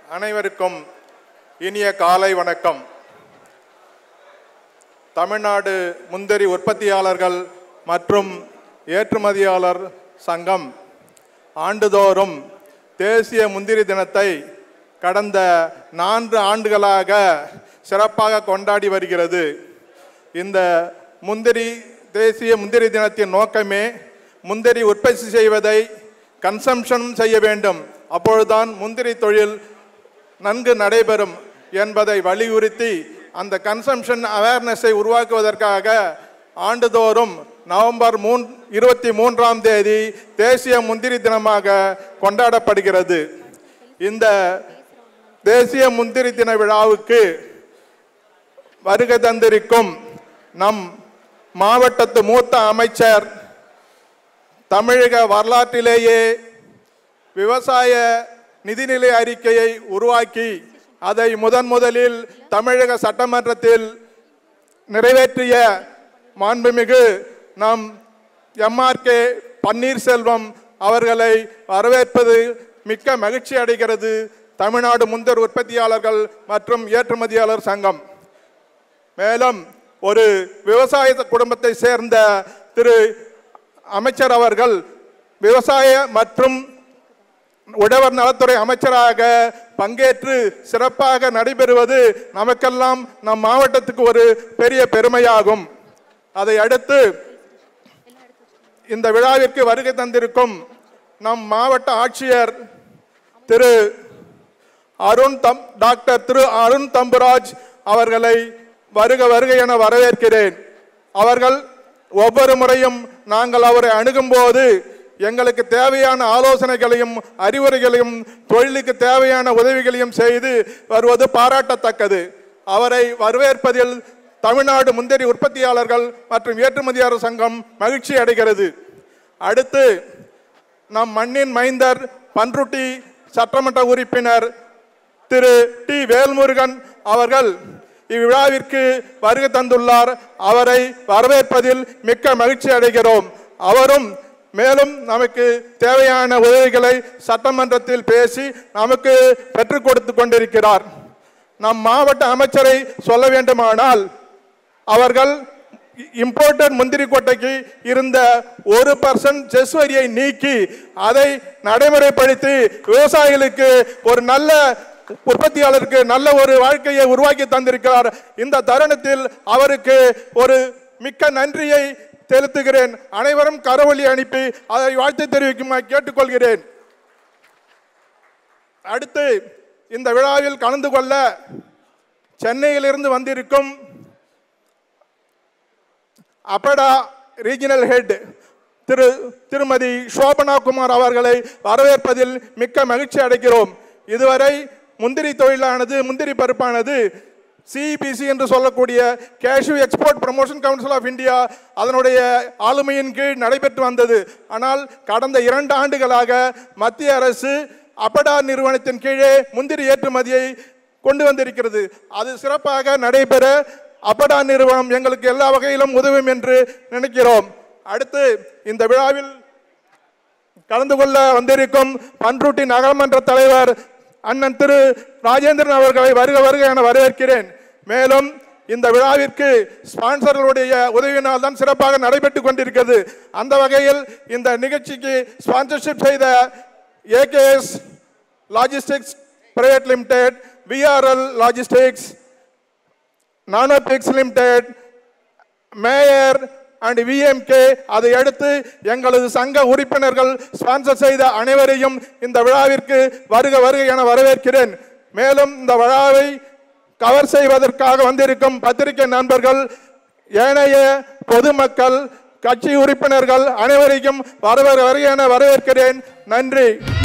அனைவருக்கும் இனிய காலை வணக்கம் தமிழ்நாடு முந்திரி உற்பத்தியாளர்கள் மற்றும் ஏற்றுமதியாளர் சங்கம் ஆண்டுதோறும் தேசிய முந்திரி தினத்தை கடந்த நான்கு ஆண்டுகளாக சிறப்பாக கொண்டாடி வருகிறது இந்த முந்திரி தேசிய முந்திரி தினத்தின் நோக்கமே முந்திரி உற்பத்தி செய்வதை கன்சம்ஷன் செய்ய வேண்டும் அப்பொழுதுதான் முந்திரி தொழில் நன்கு நடைபெறும் என்பதை வலியுறுத்தி அந்த கன்சம்ஷன் அவேர்னஸை உருவாக்குவதற்காக ஆண்டுதோறும் நவம்பர் மூன் இருபத்தி மூன்றாம் தேதி தேசிய முந்திரி தினமாக கொண்டாடப்படுகிறது இந்த தேசிய முந்திரி தின விழாவுக்கு வருகை தந்திருக்கும் நம் மாவட்டத்து மூத்த அமைச்சர் தமிழக வரலாற்றிலேயே விவசாய நிதிநிலை அறிக்கையை உருவாக்கி அதை முதன் முதலில் தமிழக சட்டமன்றத்தில் நிறைவேற்றிய மாண்புமிகு நம் எம்ஆர்கே பன்னீர்செல்வம் அவர்களை வரவேற்பது மிக்க மகிழ்ச்சி அடைகிறது தமிழ்நாடு முந்தர் உற்பத்தியாளர்கள் மற்றும் ஏற்றுமதியாளர் சங்கம் மேலும் ஒரு விவசாய குடும்பத்தை சேர்ந்த திரு அமைச்சர் அவர்கள் விவசாய மற்றும் உழவர் நலத்துறை அமைச்சராக பங்கேற்று சிறப்பாக நடைபெறுவது நமக்கெல்லாம் நம் மாவட்டத்துக்கு ஒரு பெரிய பெருமையாகும் அதை அடுத்து இந்த விழாவிற்கு வருகை தந்திருக்கும் நம் மாவட்ட ஆட்சியர் திரு அருண் தம் டாக்டர் திரு அருண் தம்புராஜ் அவர்களை வருக வருக என வரவேற்கிறேன் அவர்கள் ஒவ்வொரு முறையும் நாங்கள் அவரை அணுகும்போது எங்களுக்கு தேவையான ஆலோசனைகளையும் அறிவுரைகளையும் தொழிலுக்கு தேவையான உதவிகளையும் செய்து வருவது பாராட்டத்தக்கது அவரை வரவேற்பதில் தமிழ்நாடு முந்திரி உற்பத்தியாளர்கள் மற்றும் ஏற்றுமதியாளர் சங்கம் மகிழ்ச்சி அடைகிறது அடுத்து நம் மண்ணின் மைந்தர் பன்ருட்டி சட்டமன்ற உறுப்பினர் திரு டி வேல்முருகன் அவர்கள் இவ்விழாவிற்கு வருகை தந்துள்ளார் அவரை வரவேற்பதில் மிக்க மகிழ்ச்சி அடைகிறோம் அவரும் மேலும் நமக்கு தேவையான உதவிகளை சட்டமன்றத்தில் பேசி நமக்கு பெற்றுக் கொடுத்து கொண்டிருக்கிறார் நம் மாவட்ட அமைச்சரை சொல்ல வேண்டுமானால் அவர்கள் இம்போர்ட்டட் முந்திரி கொட்டைக்கு இருந்த ஒரு பர்சன்ட் செஸ் வரியை நீக்கி அதை நடைமுறைப்படுத்தி விவசாயிகளுக்கு ஒரு நல்ல உற்பத்தியாளருக்கு நல்ல ஒரு வாழ்க்கையை உருவாக்கி தந்திருக்கிறார் இந்த தருணத்தில் அவருக்கு ஒரு மிக்க நன்றியை செலுத்துகிறேன் அனைவரும் கரவொலி அனுப்பி அதை வாழ்த்து தெரிவிக்குமாறு கேட்டுக்கொள்கிறேன் அடுத்து இந்த விழாவில் கலந்து கொள்ள சென்னையிலிருந்து வந்திருக்கும் அப்படா ரீஜனல் ஹெட் திரு திருமதி சோபனா குமார் அவர்களை வரவேற்பதில் மிக்க மகிழ்ச்சி அடைகிறோம் இதுவரை முந்திரி தொழிலானது முந்திரி பருப்பானது சிபிசி என்று சொல்லக்கூடிய cashew export promotion council of India அதனுடைய ஆளுமையின் கீழ் நடைபெற்று வந்தது ஆனால் கடந்த இரண்டு ஆண்டுகளாக மத்திய அரசு அப்படா நிறுவனத்தின் கீழே முந்திரி ஏற்றுமதியை கொண்டு வந்திருக்கிறது அது சிறப்பாக நடைபெற அப்படா நிறுவனம் எங்களுக்கு எல்லா வகையிலும் உதவும் என்று நினைக்கிறோம் அடுத்து இந்த விழாவில் கலந்து கொள்ள வந்திருக்கும் பன்ருட்டி நகரமன்ற தலைவர் அண்ணன் திரு ராஜேந்திரன் அவர்களை வருக வருக என வரவேற்கிறேன் மேலும் இந்த விழாவிற்கு ஸ்பான்சர்களுடைய உதவியினால் தான் சிறப்பாக நடைபெற்றுக் கொண்டிருக்கிறது அந்த வகையில் இந்த நிகழ்ச்சிக்கு ஸ்பான்சர்ஷிப் செய்த AKS logistics private limited VRL logistics நானோபிக்ஸ் லிமிடெட் மேயர் அண்ட் விஎம்கே அதை அடுத்து எங்களது சங்க உறுப்பினர்கள் ஸ்பான்சர் செய்த அனைவரையும் இந்த விழாவிற்கு வருக வருக என வரவேற்கிறேன் மேலும் இந்த விழாவை கவர் செய்வதற்காக வந்திருக்கும் பத்திரிகை நண்பர்கள் ஏனைய பொதுமக்கள் கட்சி உறுப்பினர்கள் அனைவரையும் வருக வருக என வரவேற்கிறேன் நன்றி